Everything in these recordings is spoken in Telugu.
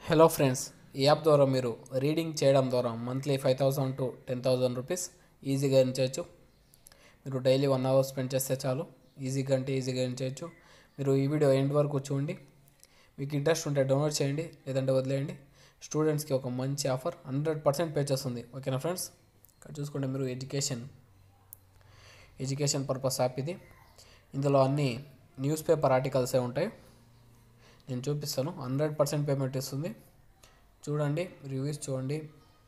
హలో ఫ్రెండ్స్ ఈ యాప్ ద్వారా మీరు రీడింగ్ చేయడం ద్వారా monthly five thousand to ten thousand rupees ఈజీగా ఎర్న్ చేయొచ్చు మీరు డైలీ వన్ అవర్ స్పెండ్ చేస్తే చాలు ఈజీగా అంటే ఈజీగా ఎర్న్ చేయొచ్చు మీరు ఈ వీడియో ఎండ్ వరకు చూడండి మీకు ఇంట్రెస్ట్ ఉంటే డౌన్లోడ్ చేయండి లేదంటే వదిలేయండి స్టూడెంట్స్కి ఒక మంచి ఆఫర్ హండ్రెడ్ పర్సెంట్ పే చేస్తుంది ఓకేనా ఫ్రెండ్స్ ఇక్కడ చూసుకుంటే మీరు ఎడ్యుకేషన్ ఎడ్యుకేషన్ పర్పస్ యాప్ ఇది ఇందులో అన్ని న్యూస్ పేపర్ ఆర్టికల్సే ఉంటాయి నేను చూపిస్తాను హండ్రెడ్ పర్సెంట్ పేమెంట్ ఇస్తుంది చూడండి రివ్యూస్ చూడండి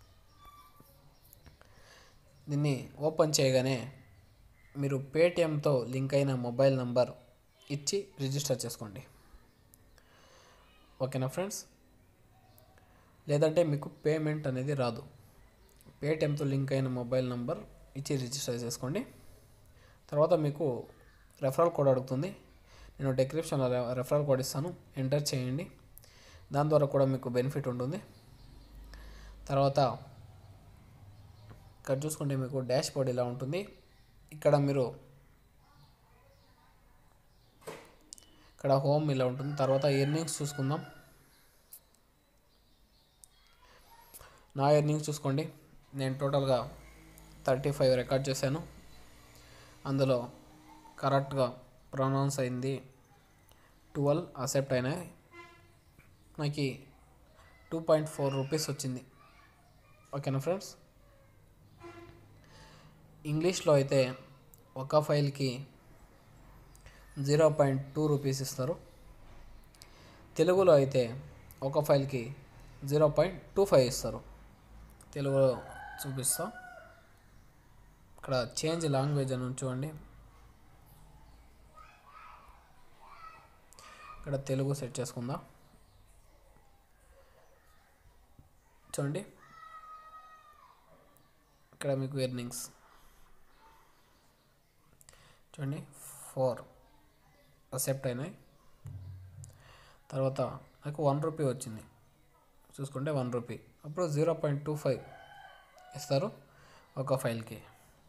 దీన్ని ఓపెన్ చేయగానే మీరు పేటిఎంతో లింక్ అయిన మొబైల్ నంబర్ ఇచ్చి రిజిస్టర్ చేసుకోండి ఓకేనా ఫ్రెండ్స్ లేదంటే మీకు పేమెంట్ అనేది రాదు పేటిఎంతో లింక్ అయిన మొబైల్ నంబర్ ఇచ్చి రిజిస్టర్ చేసుకోండి తర్వాత మీకు రెఫరల్ కోడ్ అడుగుతుంది నేను డిస్క్రిప్షన్లో రెఫరల్ కోడ్ ఇస్తాను ఎంటర్ చేయండి దాని ద్వారా కూడా మీకు బెనిఫిట్ ఉంటుంది తర్వాత ఇక్కడ చూసుకుంటే మీకు డాష్ బోర్డ్ ఇలా ఉంటుంది ఇక్కడ మీరు ఇక్కడ హోమ్ ఇలా ఉంటుంది తర్వాత ఎర్నింగ్స్ చూసుకుందాం నా ఎర్నింగ్స్ చూసుకోండి నేను టోటల్గా థర్టీ ఫైవ్ రికార్డ్ చేశాను అందులో కరెక్ట్గా ప్రొనౌన్స్ అయింది ట్వెల్వ్ అక్సెప్ట్ అయినాయి నాకు టూ పాయింట్ ఫోర్ రూపీస్ వచ్చింది ఓకేనా ఫ్రెండ్స్ ఇంగ్లీష్లో అయితే ఒక ఫైల్కి జీరో పాయింట్ టూ రూపీస్ ఇస్తారు తెలుగులో అయితే ఒక ఫైల్కి జీరో పాయింట్ టూ ఫైవ్ ఇస్తారు తెలుగులో చూపిస్తా ఇక్కడ చేంజ్ లాంగ్వేజ్ అని చూడండి ఇక్కడ తెలుగు సెట్ చేసుకుందా చూడండి ఇక్కడ మీకు ఎర్నింగ్స్ చూడండి ఫోర్ అక్సెప్ట్ అయినాయి తర్వాత నాకు వన్ రూపీ వచ్చింది చూసుకుంటే వన్ రూపీ అప్పుడు జీరో పాయింట్ టూ ఫైవ్ ఇస్తారు ఒక ఫైల్కి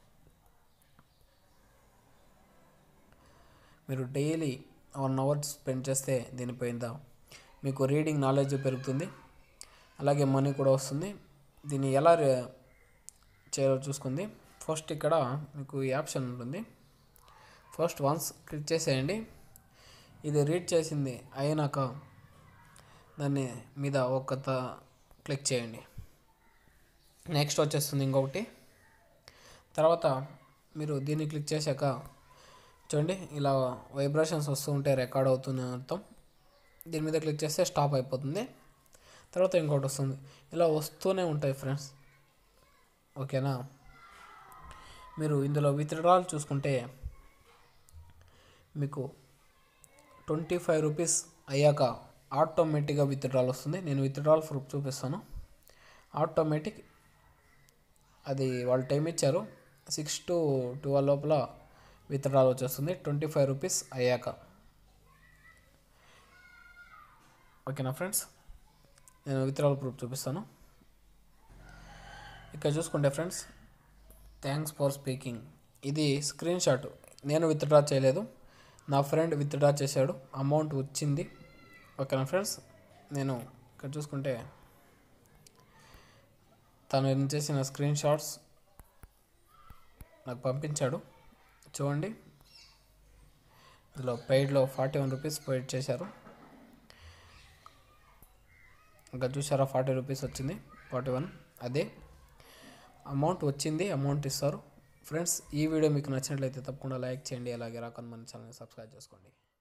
మీరు డైలీ వన్ అవర్ స్పెండ్ చేస్తే దీనిపైన మీకు రీడింగ్ నాలెడ్జ్ పెరుగుతుంది అలాగే మనీ కూడా వస్తుంది దీన్ని ఎలా రే- చేయాలో చూసుకుంది ఫస్ట్ ఇక్కడ మీకు ఈ ఆప్షన్ ఉంటుంది ఫస్ట్ వన్స్ క్లిక్ చేసేయండి ఇది రీడ్ చేసింది అయినాక దాన్ని మీద ఒక త- క్లిక్ చేయండి నెక్స్ట్ వచ్చేస్తుంది ఇంకొకటి తర్వాత మీరు దీన్ని క్లిక్ చేశాక చూడండి ఇలా వైబ్రేషన్స్ వస్తూ ఉంటే రికార్డ్ అవుతుంది అని అర్థం దీని మీద క్లిక్ చేస్తే స్టాప్ అయిపోతుంది తర్వాత ఇంకోటి వస్తుంది ఇలా వస్తూనే ఉంటాయి ఫ్రెండ్స్ ఓకేనా మీరు ఇందులో విత్డ్రాల్ చూసుకుంటే మీకు ట్వంటీ ఫైవ్ రూపీస్ అయ్యాక ఆటోమేటిక్గా విత్డ్రాల్ వస్తుంది నేను విత్డ్రాల్ ప్రూఫ్ చూపిస్తాను ఆటోమేటిక్ అది వాళ్ళు టైం ఇచ్చారు సిక్స్ టు ట్వెల్వ్ లోపల విత్డ్రాల్ వచ్చేస్తుంది ట్వంటీ ఫైవ్ రూపీస్ అయ్యాక ఓకేనా ఫ్రెండ్స్ నేను విత్డ్రాల్ ప్రూఫ్ చూపిస్తాను ఇక్కడ చూసుకుంటే ఫ్రెండ్స్ థ్యాంక్స్ ఫర్ స్పీకింగ్ ఇది స్క్రీన్ షాట్ నేను విత్డ్రా చేయలేదు నా ఫ్రెండ్ విత్డ్రా చేశాడు అమౌంట్ వచ్చింది ఓకేనా ఫ్రెండ్స్ నేను ఇక్కడ చూసుకుంటే తను ఎర్న్ చేసిన స్క్రీన్ షాట్స్ నాకు పంపించాడు చూడండి ఇందులో పెయిడ్లో ఫార్టీ వన్ రూపీస్ పెయిడ్ చేశారు ఇంకా చూసారా ఫార్టీ రూపీస్ వచ్చింది ఫార్టీ వన్ అదే అమౌంట్ వచ్చింది అమౌంట్ ఇస్తారు ఫ్రెండ్స్ ఈ వీడియో మీకు నచ్చినట్లయితే తప్పకుండా లైక్ చేయండి అలాగే రాకుండా మన ఛానల్ని సబ్స్క్రైబ్ చేసుకోండి